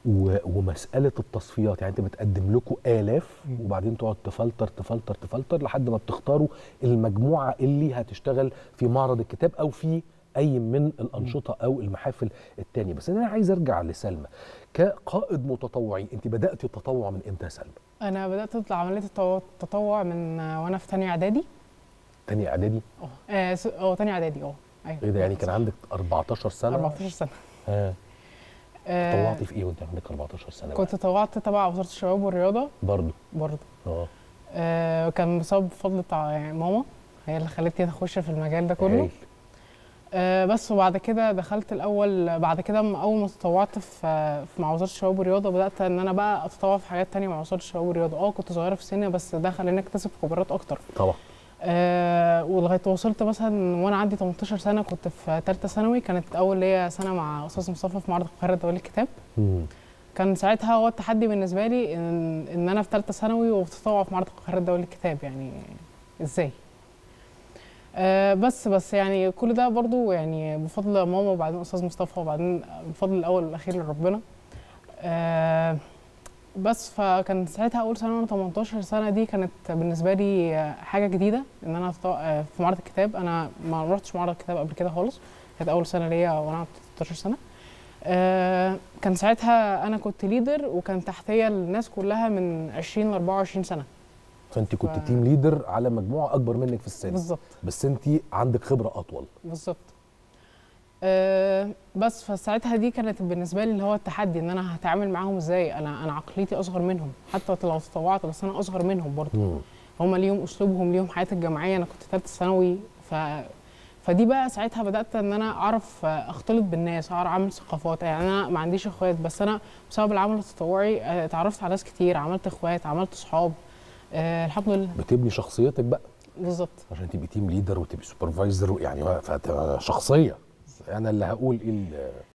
و- ومساله التصفيات يعني انت بتقدم لكم الاف وبعدين تقعد تفلتر تفلتر تفلتر لحد ما بتختاروا المجموعه اللي هتشتغل في معرض الكتاب او في اي من الانشطه او المحافل التانية بس انا عايز ارجع لسلمى كقائد متطوعي انت بدات التطوع من امتى يا سلمى انا بدات اطلع عمليه التطوع- التطوع من آه، وانا في تانية اعدادي تاني اعدادي اه آه، س- اه تانية اعدادي اه ايوه ايه ده يعني كان عندك 14 سنه 14 سنه ها آه، طوعتي في ايه وانت عندك 14 سنه بقى؟ كنت طوعت تبع وزاره الشباب والرياضه برضه برضه اه آه، كان بسبب فضل بتاع يعني ماما هي اللي خلتني اخش في المجال ده كله هايل. آه، بس وبعد كده دخلت الاول بعد كده م- اول ما تطوعت في في مع وزاره الشباب والرياضه بدات ان انا بقى اتطوع في حاجات تانية مع وزاره الشباب والرياضه اه كنت صغيره في السن بس ده خلاني اكتسب خبرات اكتر طبعا آه ولغايه وصلت مثلا وانا عندي 18 سنه كنت في ثالثه ثانوي كانت اول ليا سنه مع استاذ مصطفى في معرض القاهره الدولي للكتاب مم. كان ساعتها هو التحدي بالنسبه لي ان ان انا في ثالثه ثانوي وبتطوع في معرض القاهره الدولي للكتاب يعني ازاي آه بس بس يعني كل ده برضو يعني بفضل ماما وبعدين استاذ مصطفى وبعدين بفضل الاول والاخير لربنا آه بس فكان ساعتها اول سنه وانا 18 سنه دي كانت بالنسبه لي آه، حاجه جديده ان انا أتطوع- آه، في معرض الكتاب انا ما رحتش معرض الكتاب قبل كده خالص كانت اول سنه ليا وانا عندي 16 سنه آه، كان ساعتها انا كنت ليدر وكان تحتيا الناس كلها من 20 ل 24 سنه فانت كنت ف- تيم ليدر على مجموعه اكبر منك في السن بالظبط بس انت عندك خبره اطول بالظبط أه بس فساعتها دي كانت بالنسبه لي اللي هو التحدي ان انا هتعامل معاهم ازاي انا انا عقليتي اصغر منهم حتى لو تطوعت بس انا اصغر منهم برضه مم. هم ليهم اسلوبهم ليهم حياه الجامعيه انا كنت ثالثه ثانوي ف فدي بقى ساعتها بدات ان انا اعرف آه، اختلط بالناس اعرف اعمل ثقافات يعني انا ما عنديش اخوات بس انا بسبب العمل التطوعي آه، اتعرفت على ناس كتير عملت اخوات عملت صحاب أه الحمد لله بتبني شخصيتك بقى بالظبط عشان تبقي تيم ليدر وتبقي سوبرفايزر يعني فهت- شخصيه انا اللي هقول ايه ال-